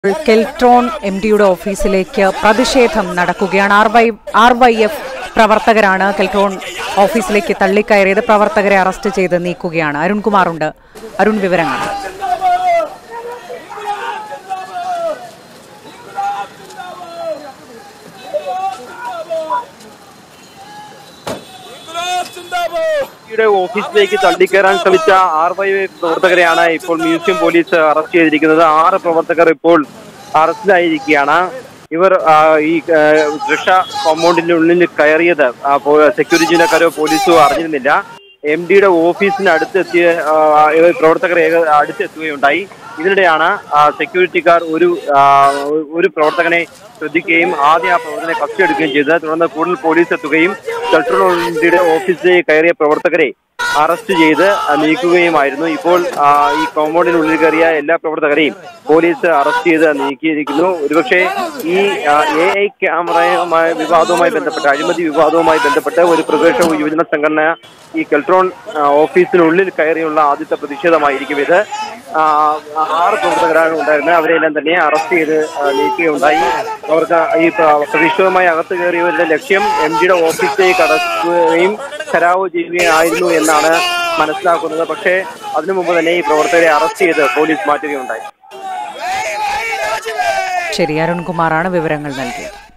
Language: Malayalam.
കെൽട്രോൺ എം ഡിയുടെ ഓഫീസിലേക്ക് പ്രതിഷേധം നടക്കുകയാണ് R Y R Y F പ്രവർത്തകരാണ് കെൽട്രോൺ ഓഫീസിലേക്ക് തള്ളിക്കയറിയത് പ്രവർത്തകരെ അറസ്റ്റ് ചെയ്ത് നീക്കുകയാണ് അരുൺകുമാറുണ്ട് അരുൺ വിവരങ്ങൾ യുടെ ഓഫീസിലേക്ക് തള്ളിക്കയറാൻ ശ്രമിച്ച ആർ വൈ പ്രവർത്തകരെയാണ് ഇപ്പോൾ മ്യൂസിയം പോലീസ് അറസ്റ്റ് ചെയ്തിരിക്കുന്നത് ആറ് പ്രവർത്തകർ ഇപ്പോൾ അറസ്റ്റിലായിരിക്കുകയാണ് ഇവർ ആ, ഈ ആ, രക്ഷ കോമ്പൗണ്ടിന്റെ ഉള്ളിൽ കയറിയത് ആ, പോ- സെക്യൂരിറ്റി ജീവനക്കാരോ പോലീസോ അറിഞ്ഞിരുന്നില്ല എം ഡിയുടെ ഓഫീസിന് അടുത്തെത്തിയ ആ, ഇവർ പ്രവർത്തകർ ഏക- അടുത്തെത്തുകയുണ്ടായി ഇതിനിടെയാണ് ആ, സെക്യൂരിറ്റിക്കാർ ഒരു ആ, ഒരു പ്രവർത്തകനെ ശ്രദ്ധിക്കുകയും ആദ്യം ആ പ്രവർത്തകനെ കസ്റ്റഡിയെടുക്കുകയും ചെയ്തത് തുടർന്ന് കൂടുതൽ പോലീസ് എത്തുകയും കൾച്ചറൽ യൂണിറ്റിയുടെ ഓഫീസിലേക്ക് കയറിയ പ്രവർത്തകരെ അറസ്റ്റ് ചെയ്ത് ആ, നീക്കുകയുമായിരുന്നു ഇപ്പോൾ ആ, ഈ കോമ്പൗണ്ടിനുള്ളിൽ കയറിയ എല്ലാ പ്രവർത്തകരെയും പോലീസ് അറസ്റ്റ് ചെയ്ത് നീക്കിയിരിക്കുന്നു ഒരുപക്ഷെ ഈ എ ഐ ക്യാമറയുമായി വിവാദവുമായി ബന്ധപ്പെട്ട് അഴിമതി വിവാദവുമായി ബന്ധപ്പെട്ട് ഒരു പ്രതിപക്ഷ യുവജന സംഘടന ഈ കെൽട്രോൺ ആ, ഓഫീസിനുള്ളിൽ കയറിയുള്ള ആദ്യത്തെ പ്രതിഷേധമായിരിക്കും ഇത് ആ, ആറ് പ്രവർത്തകരാണ് ഉണ്ടായിരുന്നത് അവരെല്ലാം തന്നെ അറസ്റ്റ് ചെയ്ത് ആ, നീക്കുകയുണ്ടായി അവർക്ക് ഈ പ്ര- പ്രതിഷേധവുമായി അകത്ത് കയറിയവരുടെ ലക്ഷ്യം എം ഡിയുടെ ഓഫീസിലേക്ക് കടക്കുകയും ഖരാവ് ചെയ്യുകയായിരുന്നു എന്നാണ് മനസ്സിലാക്കുന്നത് പക്ഷേ അതിനു മുമ്പ് തന്നെ ഈ പ്രവർത്തകരെ അറസ്റ്റ് ചെയ്ത് പോലീസ് മാറ്റുകയുണ്ടായി ശരി അരുൺകുമാറാണ് വിവരങ്ങൾ നൽകിയത്